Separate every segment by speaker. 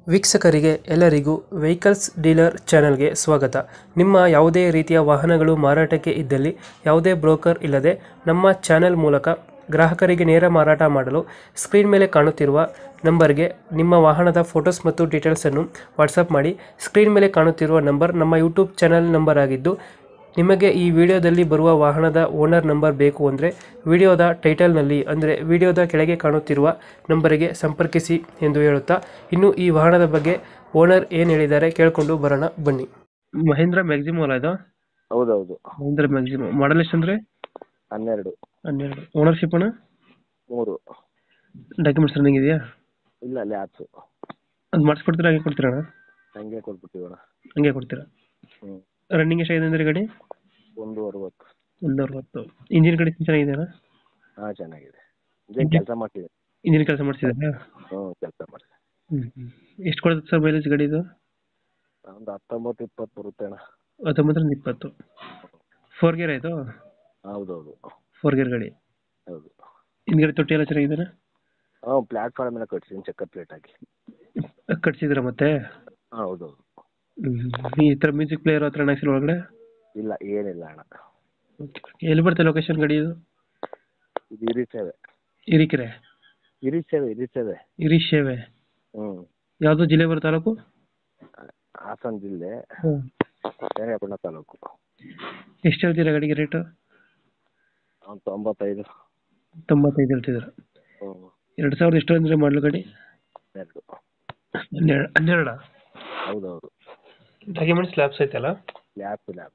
Speaker 1: ವೀಕ್ಷಕರಿಗೆ ಎಲ್ಲರಿಗೂ vehicles dealer ಚಾನೆಲ್ಗೆ ಸ್ವಾಗತ ನಿಮ್ಮ ಯಾವುದೇ ರೀತಿಯ ವಾಹನಗಳು ಮಾರಾಟಕ್ಕೆ ಇದ್ದಲ್ಲಿ ಯಾವುದೇ ಬ್ರೋಕರ್ ಇಲ್ಲದೆ ನಮ್ಮ ಚಾನೆಲ್ ಮೂಲಕ ಗ್ರಾಹಕರಿಗೆ ನೇರ ಮಾರಾಟ ಮಾಡಲು ಸ್ಕ್ರೀನ್ ಮೇಲೆ ಕಾಣುತ್ತಿರುವ ನಂಬರ್ಗೆ ನಿಮ್ಮ ವಾಹನದ ಫೋಟೋಸ್ ಮತ್ತು ಡೀಟೇಲ್ಸನ್ನು ವಾಟ್ಸಪ್ ಮಾಡಿ ಸ್ಕ್ರೀನ್ ಮೇಲೆ ಕಾಣುತ್ತಿರುವ ನಂಬರ್ ನಮ್ಮ ಯೂಟ್ಯೂಬ್ ಚಾನೆಲ್ ನಂಬರ್ ಆಗಿದ್ದು ನಿಮಗೆ ಈ ವಿಡಿಯೋದಲ್ಲಿ ಬರುವ ವಾಹನದ ಓನರ್ ನಂಬರ್ ಬೇಕು ಅಂದರೆ ವಿಡಿಯೋದ ಟೈಟಲ್ನಲ್ಲಿ ಅಂದರೆ ವಿಡಿಯೋದ ಕೆಳಗೆ ಕಾಣುತ್ತಿರುವ ನಂಬರಿಗೆ ಸಂಪರ್ಕಿಸಿ ಎಂದು ಹೇಳುತ್ತಾ ಇನ್ನು ಈ ವಾಹನದ ಬಗ್ಗೆ ಓನರ್ ಏನು ಹೇಳಿದ್ದಾರೆ ಕೇಳಿಕೊಂಡು ಬರೋಣ ಬನ್ನಿ ಮಹೇಂದ್ರ ಮ್ಯಾಕ್ಸಿಮಮ್ ಅಲ್ಲ ಇದು
Speaker 2: ಹೌದೌದು
Speaker 1: ಮಹೇಂದ್ರ ಮ್ಯಾಕ್ಸಿಮಮ್ ಮಾಡಲ್ ಎಷ್ಟು ಅಂದರೆ
Speaker 2: ಹನ್ನೆರಡು
Speaker 1: ಹನ್ನೆರಡು ಓನರ್ಶಿಪ್ ಅಣ್ಣ
Speaker 2: ಮೂರು
Speaker 1: ಡಾಕ್ಯುಮೆಂಟ್ಸ್ ರನ್ನಿಂಗ್ ಇದೆಯಾ
Speaker 2: ಇಲ್ಲ ಲ್ಯಾಬ್ಸು
Speaker 1: ಅದು ಮಾಡಿಸ್ಕೊಡ್ತೀರಾ ಹಂಗೆ ಕೊಡ್ತೀರಾ ಅಣ್ಣ
Speaker 2: ಹಂಗೆ ಕೊಟ್ಬಿಟ್ಟಿವಣ
Speaker 1: ಹಂಗೆ ಕೊಡ್ತೀರಾ
Speaker 2: ಹ್ಞೂ
Speaker 1: ರನ್ನಿಂಗ್ ಎಷ್ಟಾಗಿದೆ ಅಂದರೆ ಗಾಡಿ
Speaker 2: ಒಂದು ಅರವತ್ತು
Speaker 1: ಒಂದು ಅರವತ್ತು ಇಂಜಿನ್ ಗಾಡಿ ಚೆನ್ನಾಗಿದೆಯಾ
Speaker 2: ಹಾಂ ಚೆನ್ನಾಗಿದೆ ಇದೇ ಕೆಲಸ ಮಾಡ್ತಿದೆ
Speaker 1: ಇಂಜಿನ್ ಕೆಲಸ ಮಾಡಿಸಿದ್ರೆ
Speaker 2: ಹ್ಞೂ ಕೆಲಸ ಮಾಡಿದೆ
Speaker 1: ಹ್ಞೂ ಎಷ್ಟು ಕೊಡುತ್ತೆ ಸರ್ ಮೈಲೇಜ್ ಗಾಡಿ ಇದು
Speaker 2: ಒಂದು ಹತ್ತೊಂಬತ್ತು ಇಪ್ಪತ್ತು ಬರುತ್ತೆ ಅಣ್ಣ
Speaker 1: ಹತ್ತೊಂಬತ್ತರಿಂದ ಇಪ್ಪತ್ತು ಫೋರ್ ಗೇರ್ ಆಯಿತು
Speaker 2: ಹೌದೌದು
Speaker 1: ಫೋರ್ ಗೇರ್ ಗಾಡಿ
Speaker 2: ಹೌದು
Speaker 1: ಹಿಂದ್ಗಡೆ ತೊಟ್ಟಿ ಎಲ್ಲ ಚೆನ್ನಾಗಿದೆ
Speaker 2: ಹಾಂ ಪ್ಲ್ಯಾಟ್ಫಾರ್ಮ್ ಎಲ್ಲ ಕಟ್ಸಿದ್ದೀನಿ ಚೆಕ್ಕರ್ ಪ್ಲೇಟ್ ಹಾಕಿ
Speaker 1: ಕಟ್ಸಿದ್ರ ಮತ್ತೆ
Speaker 2: ಹಾಂ ಹೌದೌದು
Speaker 1: ಹ್ಮ್. ಈ ಥರ ಮ್ಯೂಸಿಕ್ ಪ್ಲೇಯರ್ ಹತ್ರ ಹಾಕ್ಸಿಲ್ಲ ಒಳಗಡೆ
Speaker 2: ಇಲ್ಲ ಏನಿಲ್ಲ ಅಣ್ಣ
Speaker 1: ಎಲ್ಲಿ ಬರುತ್ತೆ ಲೊಕೇಶನ್ ಗಾಡಿ ಇದು
Speaker 2: ಇದು ಇರಿ ಸೇವೆ
Speaker 1: ಹಿರಿಕೆರೆ
Speaker 2: ಇರಿ ಸೇವೆ ಇರಿ ಸೇವೆ
Speaker 1: ಹಿರೀಶ್ ಸೇವೆ
Speaker 2: ಹ್ಞೂ
Speaker 1: ಯಾವುದು ಜಿಲ್ಲೆ ಬರೋ ತಾಲೂಕು
Speaker 2: ಹಾಸನ ಜಿಲ್ಲೆ ಶ್ರೀರಂಗಪಟ್ಟಣ ತಾಲೂಕು
Speaker 1: ಎಷ್ಟು ಹೇಳ್ತೀರಾ ಗಾಡಿಗೆ ರೇಟು
Speaker 2: ಒಂದು ತೊಂಬತ್ತೈದು
Speaker 1: ತೊಂಬತ್ತೈದು ಹೇಳ್ತಿದ್ದೀರಾ
Speaker 2: ಹ್ಞೂ
Speaker 1: ಎರಡು ಸಾವಿರದ ಎಷ್ಟು ಅಂದರೆ ಮಾಡಲು ಗಾಡಿ
Speaker 2: ಎರಡು
Speaker 1: ಹನ್ನೆರಡು ಹನ್ನೆರಡ
Speaker 2: ಹೌದೌದು
Speaker 1: ಡಾಕ್ಯುಮೆಂಟ್ಸ್ ಲ್ಯಾಬ್ಸ್ ಐತಲ್ಲ
Speaker 2: ಲ್ಯಾಬ್ ಲ್ಯಾಬ್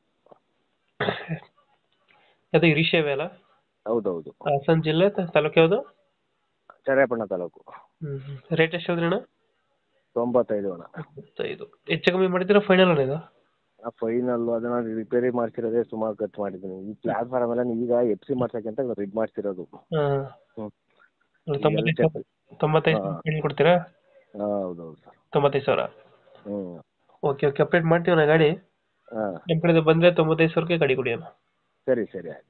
Speaker 1: ಅದು ಹಿರೀಶ್ ಸೇವೆ ಅಲ್ಲ
Speaker 2: ಹೌದೌದು
Speaker 1: ಹಾಸನ ಜಿಲ್ಲೆ ತ- ತಾಲೂಕು ಯಾವುದು
Speaker 2: ಚನ್ನಪಟ್ಟಣ ತಾಲೂಕು
Speaker 1: ರೇಟ್ ಎಷ್ಟು ಹೇಳಿದ್ರಿ ಅಣ್ಣ
Speaker 2: ತೊಂಬತ್ತೈದು ಅಣ್ಣ
Speaker 1: ಐದು ಹೆಚ್ಚು ಕಮ್ಮಿ ಮಾಡಿದ್ದೀರಾ ಫೈನಲ್ ಅಣ್ಣ ಇದು
Speaker 2: ಆ ಫೈನಲ್ ಅದನ್ನ ರಿಪೇರಿ ಮಾಡ್ಸಿರೋದೇ ಸುಮಾರು ಖರ್ಚು ಮಾಡಿದ್ದೀನಿ ಈ ಪ್ಲಾಟ್ಫಾರ್ಮ್ ಎಲ್ಲ ಈಗ ಎಫ್ ಸಿ ಮಾಡ್ಸಕ್ಕಂತ ಇದು ಮಾಡ್ಸಿರೋದು
Speaker 1: ಹಾಂ
Speaker 2: ಹ್ಮ್.
Speaker 1: ತೊಂಬತ್ತೈದು ತೊಂಬತ್ತೈದು
Speaker 2: ಹಾ.
Speaker 1: ಫೈನಲ್ ಕೊಡ್ತೀರಾ
Speaker 2: ಹಾಂ ಹೌದೌದು ಸರ್
Speaker 1: ತೊಂಬತ್ತೈದು ಸಾವಿರ
Speaker 2: ಹ್ಞೂ
Speaker 1: ಓಕೆ ಓಕೆ ಅಪ್ಡೇಟ್ ಮಾಡ್ತೀವಿ ನಾ ಗಾಡಿ
Speaker 2: ಹಾಂ
Speaker 1: ನಮ್ಮ ಕಡೆಯಿಂದ ಬಂದರೆ ತೊಂಬತ್ತೈದು ಸಾವಿರಕ್ಕೆ ಗಾಡಿ ಕೊಡಿ ಅಣ್ಣ
Speaker 2: ಸರಿ ಸರಿ ಆಯ್ತು